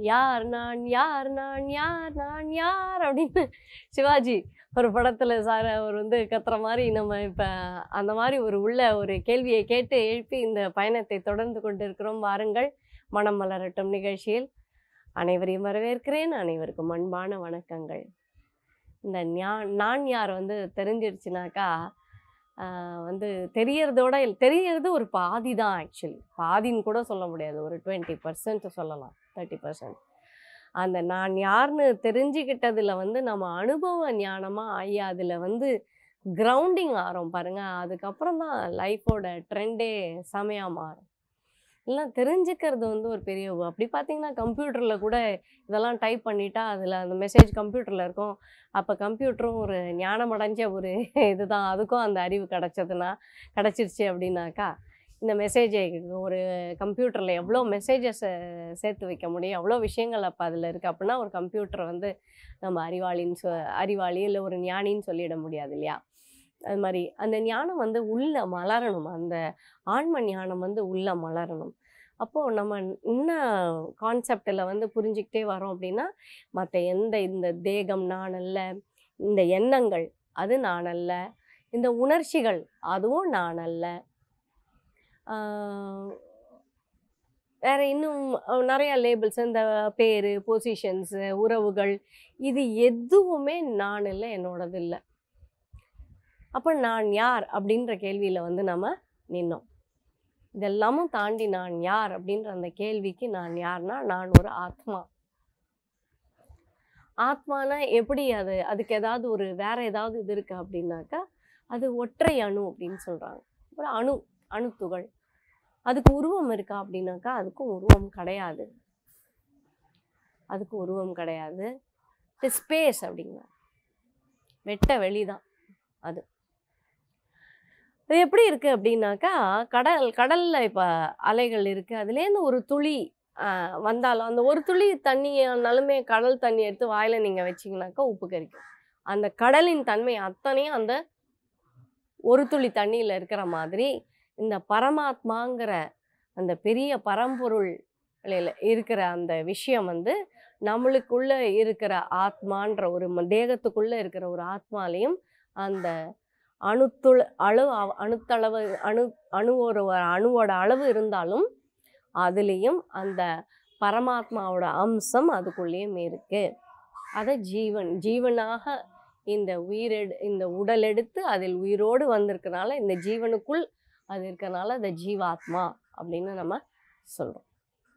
யார் நான் யார் நான் யார் நான் யார் அப்படின்னு சிவாஜி ஒரு படத்தில் சார் அவர் வந்து கத்துற மாதிரி நம்ம இப்போ அந்த மாதிரி ஒரு உள்ள ஒரு கேள்வியை கேட்டு எழுப்பி இந்த பயணத்தை தொடர்ந்து கொண்டிருக்கிறோம் வாருங்கள் மனம் மலரட்டும் நிகழ்ச்சியில் அனைவரையும் வரவேற்கிறேன் அனைவருக்கும் அன்பான வணக்கங்கள் இந்த ஞா நான் யார் வந்து தெரிஞ்சிருச்சுனாக்கா ஆஹ் வந்து தெரியறதோட தெரியறது ஒரு பாதி தான் ஆக்சுவலி பாதின்னு கூட சொல்ல முடியாது ஒரு டுவெண்ட்டி பர்சன்ட் சொல்லலாம் தேர்ட்டி பர்சன்ட் அந்த நான் யாருன்னு தெரிஞ்சுக்கிட்டதில் வந்து நம்ம அனுபவ ஞானமாக ஆகி அதில் வந்து கிரவுண்டிங் ஆகிறோம் பாருங்க அதுக்கப்புறம் தான் லைஃபோட ட்ரெண்டே செமையாக மாறும் இல்லை தெரிஞ்சுக்கிறது வந்து ஒரு பெரிய உ- அப்படி பார்த்தீங்கன்னா கம்ப்யூட்டரில் கூட இதெல்லாம் டைப் பண்ணிட்டா அதில் அந்த மெசேஜ் கம்ப்யூட்டரில் இருக்கும் அப்போ கம்ப்யூட்டரும் ஒரு ஞானம் அடைஞ்ச ஒரு இதுதான் அதுக்கும் அந்த அறிவு கிடச்சதுன்னா கிடச்சிருச்சு அப்படின்னாக்கா இந்த மெசேஜை ஒரு கம்ப்யூட்டரில் எவ்வளோ மெசேஜஸை சேர்த்து வைக்க முடியும் எவ்வளோ விஷயங்கள் அப்போ அதில் இருக்குது அப்படின்னா ஒரு கம்ப்யூட்டரை வந்து நம்ம அறிவாளின்னு சொ அறிவாளி இல்லை ஒரு ஞானின்னு சொல்லிட முடியாது இல்லையா அது மாதிரி அந்த ஞானம் வந்து உள்ள மலரணும் அந்த ஆன்ம ஞானம் வந்து உள்ள மலரணும் அப்போது நம்ம இன்னும் கான்செப்டில் வந்து புரிஞ்சுக்கிட்டே வரோம் அப்படின்னா மற்ற எந்த இந்த தேகம் நான் அல்ல இந்த எண்ணங்கள் அது நான் அல்ல இந்த உணர்ச்சிகள் அதுவும் நான் அல்ல ஆஹ் வேற இன்னும் அஹ் நிறைய லேபிள்ஸ் இந்த பேர் பொசிஷன்ஸு உறவுகள் இது எதுவுமே நான் இல்லை என்னோடது இல்லை அப்போ நான் யார் அப்படின்ற கேள்வியில் வந்து நம்ம நின்னோம் இதெல்லாமும் தாண்டி நான் யார் அப்படின்ற அந்த கேள்விக்கு நான் யார்னா நான் ஒரு ஆத்மா ஆத்மானா எப்படி அது அதுக்கு ஏதாவது ஒரு வேற ஏதாவது இது இருக்கா அப்படின்னாக்கா அது ஒற்றை அணு அப்படின்னு சொல்கிறாங்க ஒரு அணு அணுத்துகள் அதுக்கு உருவம் இருக்கா அப்படின்னாக்கா அதுக்கும் உருவம் கிடையாது அதுக்கு உருவம் கிடையாது ஸ்பேஸ் அப்படிங்க வெட்ட வெளிதான் அது இது எப்படி இருக்கு அப்படின்னாக்கா கடல் கடல்ல இப்ப அலைகள் இருக்கு அதுலேருந்து ஒரு துளி ஆஹ், வந்தாலும் அந்த ஒரு துளி தண்ணியானாலுமே கடல் தண்ணி எடுத்து வாயில நீங்க வச்சீங்கன்னாக்கா உப்பு கரிக்கும் அந்த கடலின் தன்மை அத்தனையும் அந்த ஒரு துளி தண்ணியில இருக்கிற மாதிரி இந்த பரமாத்மாங்கிற அந்த பெரிய பரம்பொருள் இருக்கிற அந்த விஷயம் வந்து நம்மளுக்குள்ள இருக்கிற ஆத்மான்ற ஒரு ம- தேகத்துக்குள்ள இருக்கிற ஒரு ஆத்மாலையும் அந்த அணுத்துள அளவு அவ- அணுத்தளவு அணு அணு ஒரு அணுவோட அளவு இருந்தாலும் அதுலேயும் அந்த பரமாத்மாவோட அம்சம் அதுக்குள்ளேயும் இருக்கு அதை ஜீவன் ஜீவனாக இந்த உயிரெடு இந்த உடல் எடுத்து அதில் உயிரோடு வந்திருக்கனால இந்த ஜீவனுக்குள் அது இருக்கனால அதை ஜீவாத்மா அப்படின்னு நம்ம சொல்கிறோம்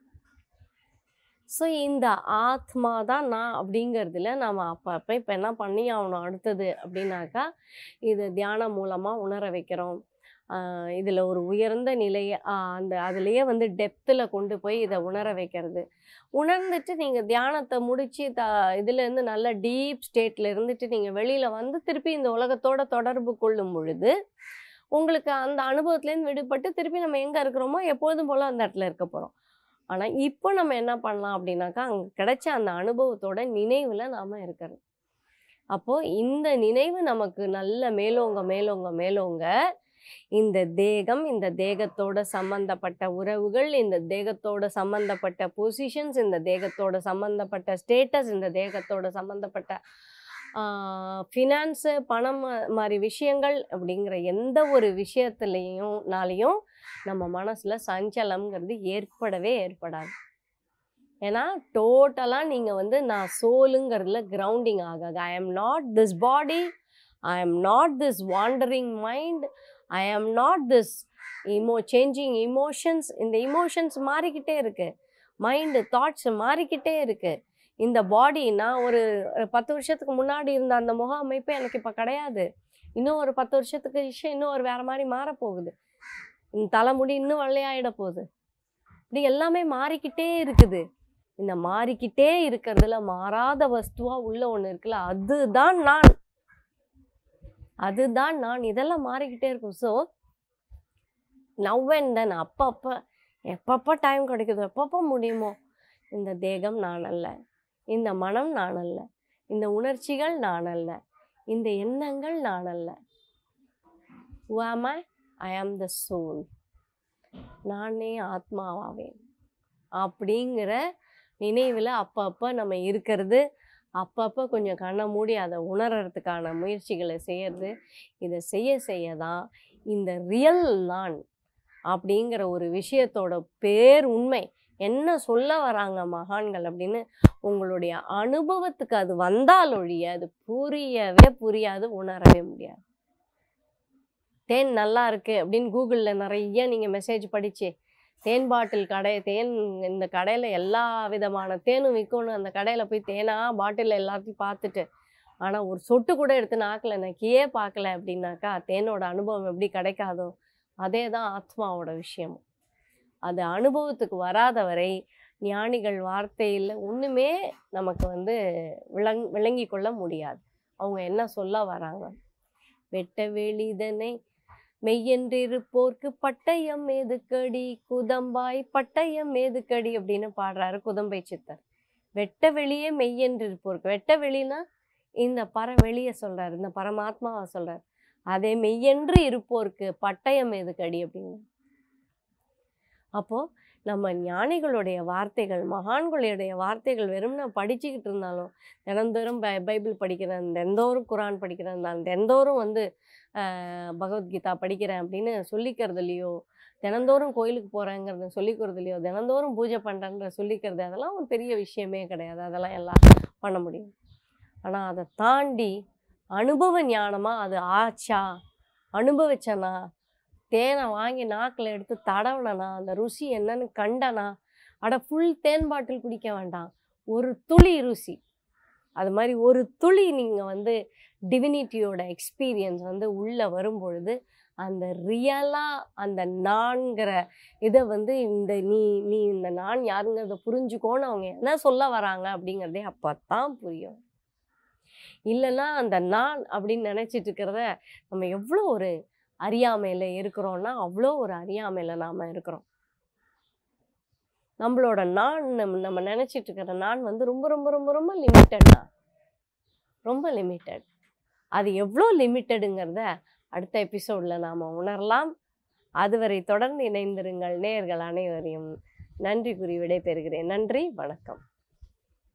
ஸோ இந்த ஆத்மா தான் நான் அப்படிங்கிறதுல நம்ம அப்போ அப்போ இப்போ என்ன பண்ணி ஆகணும் அடுத்தது அப்படின்னாக்கா இது தியானம் மூலமாக உணர வைக்கிறோம் இதில் ஒரு உயர்ந்த நிலையை ஆஹ் அந்த அதுலேயே வந்து டெப்த்தில் கொண்டு போய் இதை உணர வைக்கிறது உணர்ந்துட்டு நீங்கள் தியானத்தை முடித்து த இதுலேருந்து நல்ல டீப் ஸ்டேட்டில் இருந்துட்டு நீங்கள் வெளியில் வந்து திருப்பி இந்த உலகத்தோட தொடர்பு கொள்ளும் பொழுது உங்களுக்கு அந்த அனுபவத்துலேருந்து விடுபட்டு திருப்பி நம்ம எங்கே இருக்கிறோமோ எப்பொழுதும் போல் அந்த இடத்துல இருக்க போகிறோம் ஆனால் இப்போ நம்ம என்ன பண்ணலாம் அப்படின்னாக்கா அங்கே கிடைச்ச அந்த அனுபவத்தோட நினைவில் நாம் இருக்கிறது அப்போது இந்த நினைவு நமக்கு நல்ல மேலோங்க மேலோங்க மேலோங்க இந்த தேகம் இந்த தேகத்தோட சம்பந்தப்பட்ட உறவுகள் இந்த தேகத்தோட சம்பந்தப்பட்ட பொசிஷன்ஸ் இந்த தேகத்தோட சம்பந்தப்பட்ட ஸ்டேட்டஸ் இந்த தேகத்தோட சம்பந்தப்பட்ட ஃபினான்ஸு பணம் ம- மாதிரி விஷயங்கள் அப்படிங்கிற எந்த ஒரு விஷயத்துலேயும் நாளையும் நம்ம மனசில் சஞ்சலம்ங்கிறது ஏற்படவே ஏற்படாது ஏன்னா டோட்டலாக நீங்கள் வந்து நான் சோலுங்கிறதுல கிரவுண்டிங் ஆகாது I am not this body I am not this wandering mind I am not this இமோ சேஞ்சிங் இமோஷன்ஸ் இந்த இமோஷன்ஸ் மாறிக்கிட்டே இருக்கு மைண்டு தாட்ஸ் மாறிக்கிட்டே இருக்கு இந்த பாடி நான் ஒரு ஒரு பத்து வருஷத்துக்கு முன்னாடி இருந்த அந்த முக அமைப்பு எனக்கு இப்போ கிடையாது இன்னும் ஒரு பத்து வருஷத்துக்கு விஷயம் இன்னும் ஒரு வேற மாதிரி மாறப்போகுது இந்த தலைமுடி இன்னும் வெள்ளையாயிட போகுது இப்படி எல்லாமே மாறிக்கிட்டே இருக்குது இந்த மாறிக்கிட்டே இருக்கிறதுல மாறாத வஸ்துவா உள்ள ஒன்று இருக்குல்ல அதுதான் நான் அதுதான் நான் இதெல்லாம் மாறிக்கிட்டே இருக்கும் ஸோ நவ் அண்ட் தென் அப்பப்போ எப்பப்போ டைம் கிடைக்குதோ எப்பப்போ முடியுமோ இந்த தேகம் நான் அல்ல இந்த மனம் நான் அல்ல இந்த உணர்ச்சிகள் நான் அல்ல இந்த எண்ணங்கள் நான் அல்ல who am I ஐ ஆம் த சோல் நானே ஆத்மாவாவேன் அப்படிங்கிற நினைவில் அப்பப்போ நம்ம இருக்கிறது அப்பப்போ கொஞ்சம் கண்ணை மூடி அதை உணர்றதுக்கான முயற்சிகளை செய்யறது இதை செய்ய செய்ய தான் இந்த ரியல் நான் அப்படிங்கிற ஒரு விஷயத்தோட பேர் உண்மை என்ன சொல்ல வராங்க மகான்கள் அப்படின்னு உங்களுடைய அனுபவத்துக்கு அது வந்தால் ஒழிய அது புரியவே புரியாது உணரவே முடியாது தேன் நல்லா இருக்கு அப்படின்னு கூகுளில் நிறைய நீங்கள் மெசேஜ் படிச்சு தேன் பாட்டில் கடை தேன் இந்த கடையில் எல்லா விதமான தேனும் விற்கணும் அந்த கடையில் போய் தேனா பாட்டிலில் எல்லாத்தையும் பார்த்துட்டு ஆனால் ஒரு சொட்டு கூட எடுத்து நாக்கில் நக்கியே பார்க்கல அப்படின்னாக்கா தேனோட அனுபவம் எப்படி கிடைக்காதோ அதே தான் ஆத்மாவோட விஷயம் அது அனுபவத்துக்கு வராத வரை ஞானிகள் வார்த்தையில் ஒன்றுமே நமக்கு வந்து விளங் விளங்கி கொள்ள முடியாது அவங்க என்ன சொல்ல வராங்க வெட்ட வெளிதனை மெய்யென்றிருப்போர்க்கு பட்டயம் மேதுக்கடி குதம்பாய் பட்டயம் மேதுக்கடி அப்படின்னு பாடுறாரு குதம்பை சித்தர் வெட்ட வெளியே மெய்யென்றிருப்போர்க்கு வெட்ட வெளினா இந்த பர வெளியை சொல்றாரு இந்த பரமாத்மாவை சொல்றாரு அதே மெய்யென்று இருப்போர்க்கு பட்டயம் எதுக்கடி அப்படின்னு அப்போ நம்ம ஞானிகளுடைய வார்த்தைகள் மகான்களுடைய வார்த்தைகள் வெறும் நான் படிச்சுக்கிட்டு இருந்தாலும் தினந்தோறும் பை பைபிள் படிக்கிறேன் தினந்தோறும் குரான் படிக்கிறேன் நான் தினந்தோறும் வந்து ஆஹ், பகவத்கீதா படிக்கிறேன் அப்படின்னு சொல்லிக்கிறதுலையோ தினந்தோறும் கோயிலுக்கு போகிறேங்கிறத சொல்லிக்கிறதுலையோ தினந்தோறும் பூஜை பண்ணுறேன்ற சொல்லிக்கிறது அதெல்லாம் ஒரு பெரிய விஷயமே கிடையாது அதெல்லாம் எல்லாம் பண்ண முடியும் ஆனால் அதை தாண்டி அனுபவ ஞானமாக அது ஆச்சா அனுபவிச்சனா தேனை வாங்கி நாக்கில் எடுத்து தடவுனனா அந்த ருசி என்னன்னு கண்டனா அட ஃபுல் தேன் பாட்டில் குடிக்க வேண்டாம் ஒரு துளி ருசி அது மாதிரி ஒரு துளி நீங்கள் வந்து டிவினிட்டியோட எக்ஸ்பீரியன்ஸ் வந்து உள்ளே வரும்பொழுது அந்த ரியலாக அந்த நான்கிற இதை வந்து இந்த நீ நீ இந்த நான் யாருங்கிறத புரிஞ்சுக்கோன்னு அவங்க என்ன சொல்ல வராங்க அப்படிங்கிறதே அப்போ தான் புரியும் இல்லைன்னா அந்த நான் அப்படின்னு நினச்சிட்டு இருக்கிறத நம்ம எவ்வளோ ஒரு அறியாமையில் இருக்கிறோன்னா அவ்வளோ ஒரு அறியாமையில் நாம் இருக்கிறோம் நம்மளோட நான் நம்ம நம்ம நினச்சிட்டு இருக்கிற நான் வந்து ரொம்ப ரொம்ப ரொம்ப ரொம்ப லிமிட்டட் தான் ரொம்ப லிமிட்டட் அது எவ்வளோ லிமிட்டடுங்கிறத அடுத்த எபிசோடில் நாம் உணரலாம் அதுவரை தொடர்ந்து இணைந்திருங்கள் நேயர்கள் அனைவரையும் நன்றி கூறி விடைபெறுகிறேன் நன்றி வணக்கம்